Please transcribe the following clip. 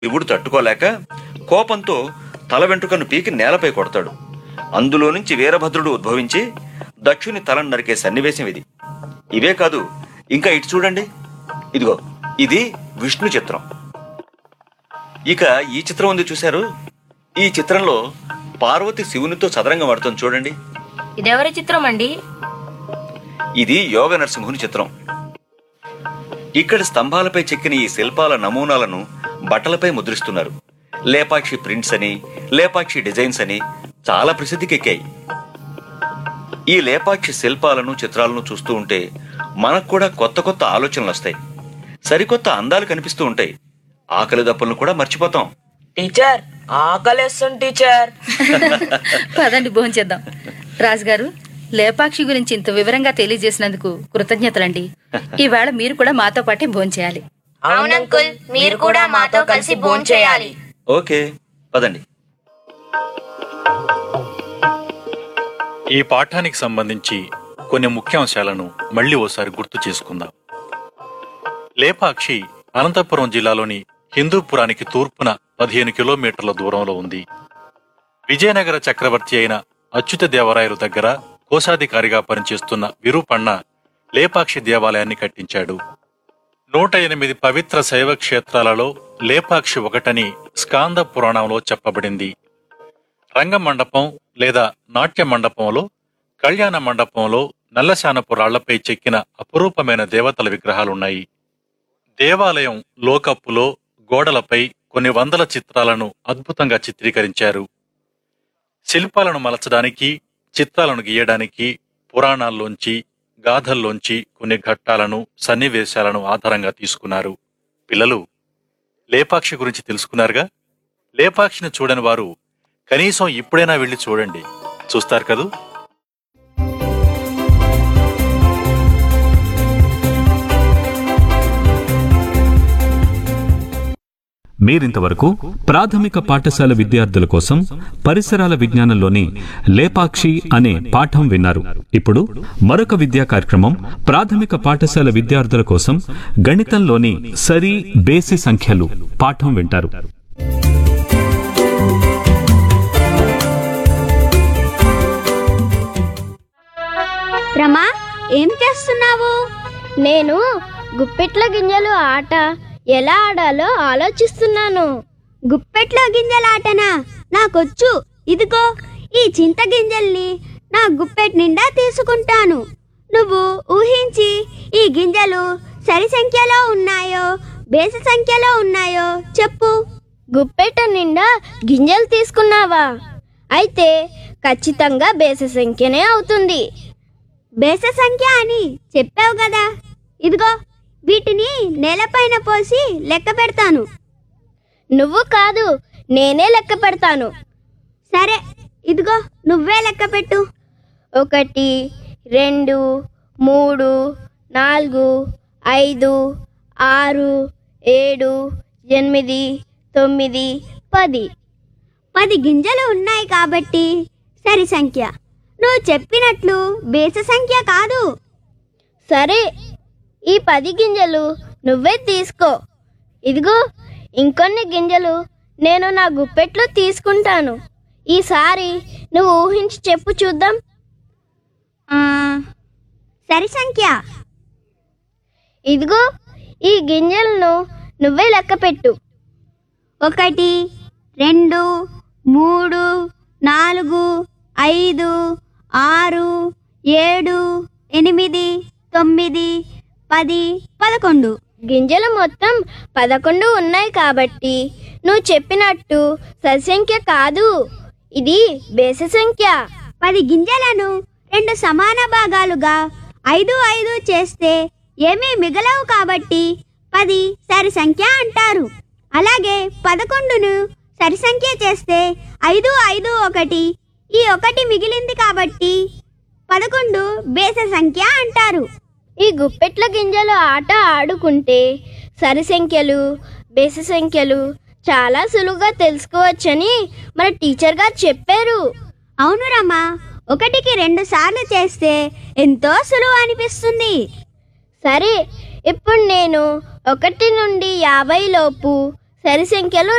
శివుడు తట్టుకోలేక కోపంతో తల వెంట్రుకను పీకి నేలపై కొడతాడు అందులో నుంచి వీరభద్రుడు ఉద్భవించి దక్షుని తలను నరికే సన్నివేశం ఇది ఇవే కాదు ఇంకా ఇటు చూడండి ఇదిగో ఇది విష్ణు చిత్రం ఇక ఈ చిత్రం ఉంది చూశారు ఈ చిత్రంలో పార్వతి శివునితో చదరంగం ఆడుతుంది చూడండి ఇదెవరి చిత్రం అండి ఇది యోగ నరసింహుని చిత్రం ఇక్కడ స్తంభాలపై చెక్కిన ఈ శిల్పాల నమూనాలను బట్టలపై ముద్రిస్తున్నారు లేపాక్షి ప్రింట్స్ అని లేపాక్షి డిజైన్స్ అని చాలా ప్రసిద్ధికెక్కాయి ఈ లేపాక్షి శిల్పాలను చిత్రాలను చూస్తూ ఉంటే మనకు కూడా కొత్త కొత్త ఆలోచనలు వస్తాయి సరికొత్త అందాలు కనిపిస్తూ ఉంటాయి ఆకలి దప్పులను కూడా మర్చిపోతాం టీచర్ ఆకలేస్తుంది టీచర్ పదండి భోంచేద్దాం రాజుగారు లేపాక్షి గురించి ఇంత వివరంగా తెలియజేసినందుకు కృతజ్ఞతలండి ఈవేళ మీరు కూడా మాతో పాటే భోంచేయాలి అవును అంకుల్ మీరు కూడా మాతో కలిసి భోంచేయాలి ఓకే పదండి ఈ పాఠానికి సంబంధించి కొన్ని ముఖ్యాంశాలను మళ్ళీ ఓసారి గుర్తు చేసుకుందాం లేపాక్షి అనంతపురం జిల్లాలోని హిందూపురానికి తూర్పున పదిహేను కిలోమీటర్ల దూరంలో ఉంది విజయనగర చక్రవర్తి అయిన అచ్యుత దేవరాయలు దగ్గర కోశాధికారిగా పనిచేస్తున్న విరూపಣ್ణ లేపాక్షి దేవాలయాన్ని కట్టించాడు నూట ఎనిమిది పవిత్ర శైవ క్షేత్రాలలో లేపాక్షి ఒకటని స్కాంద పురాణంలో చెప్పబడింది రంగమండపం లేదా నాట్య మండపంలో కళ్యాణ మండపంలో నల్లశానపు రాళ్లపై చెక్కిన అపురూపమైన దేవతల విగ్రహాలున్నాయి దేవాలయం లోకప్పులో గోడలపై కొన్ని వందల చిత్రాలను అద్భుతంగా చిత్రీకరించారు శిల్పాలను మలచడానికి చిత్రాలను గీయడానికి పురాణాల్లోంచి గాథల్లోంచి కొన్ని ఘట్టాలను సన్నివేశాలను ఆధారంగా తీసుకున్నారు పిల్లలు లేపాక్షి గురించి తెలుసుకున్నారుగా లేపాక్షిని చూడని వారు కనీసం ఇప్పుడైనా వెళ్ళి చూడండి చూస్తారు కదూ మీరింతవరకు ప్రాథమిక పాఠశాల విద్యార్థుల కోసం పరిసరాల విజ్ఞానంలోని లేపాక్షి అనే పాఠం విన్నారు ఇప్పుడు మరొక విద్యా కార్యక్రమం ప్రాథమిక పాఠశాల విద్యార్థుల కోసం గణితంలోని సరి బేసి సంఖ్యలు పాఠం వింటారు రమా ఏం చేస్తున్నావు నేను గుప్పెట్ల గింజలు ఆట ఎలా ఆడాలో ఆలోచిస్తున్నాను గుప్పెట్ల గింజల ఆటనా నాకొచ్చు ఇదిగో ఈ చింత గింజల్ని నా గుప్పెట్ నిండా తీసుకుంటాను నువ్వు ఊహించి ఈ గింజలు సరి సంఖ్యలో ఉన్నాయో బేసి సంఖ్యలో ఉన్నాయో చెప్పు గుప్పెట నిండా గింజలు తీసుకున్నావా అయితే ఖచ్చితంగా బేసి సంఖ్యనే అవుతుంది బేస సంఖ్య అని చెప్పావు కదా ఇదిగో వీటిని నేలపైన పోసి లెక్క పెడతాను నువ్వు కాదు నేనే లెక్క పెడతాను సరే ఇదిగో నువ్వే లెక్క పెట్టు ఒకటి రెండు మూడు నాలుగు ఐదు ఆరు ఏడు ఎనిమిది తొమ్మిది పది పది గింజలు ఉన్నాయి కాబట్టి సరి సంఖ్య నువ్వు చెప్పినట్లు బేస సంఖ్య కాదు సరే ఈ పది గింజలు నువ్వే తీసుకో ఇదిగో ఇంకొన్ని గింజలు నేను నా గుప్పెట్లో తీసుకుంటాను ఈసారి నువ్వు ఊహించి చెప్పు చూద్దాం సరి సంఖ్య ఇదిగో ఈ గింజలను నువ్వే లెక్క పెట్టు ఒకటి రెండు మూడు నాలుగు ఐదు ఆరు ఏడు ఎనిమిది తొమ్మిది పది పదకొండు గింజలు మొత్తం పదకొండు ఉన్నాయి కాబట్టి నువ్వు చెప్పినట్టు సరిసంఖ్య కాదు ఇది బేస సంఖ్య పది గింజలను రెండు సమాన భాగాలుగా ఐదు ఐదు చేస్తే ఏమీ మిగలవు కాబట్టి పది సరి సంఖ్య అంటారు అలాగే పదకొండును సరి సంఖ్య చేస్తే ఐదు ఐదు ఒకటి ఈ ఒకటి మిగిలింది కాబట్టి పదకొండు బేస సంఖ్య అంటారు ఈ గుప్పెట్ల గింజలు ఆట ఆడుకుంటే సరి సంఖ్యలు బేస సంఖ్యలు చాలా సులువుగా తెలుసుకోవచ్చని మన టీచర్ గారు చెప్పారు అవును రమ్మా ఒకటికి రెండు సార్లు చేస్తే ఎంతో సులువు అనిపిస్తుంది సరే ఇప్పుడు నేను ఒకటి నుండి యాభై లోపు సరి సంఖ్యలు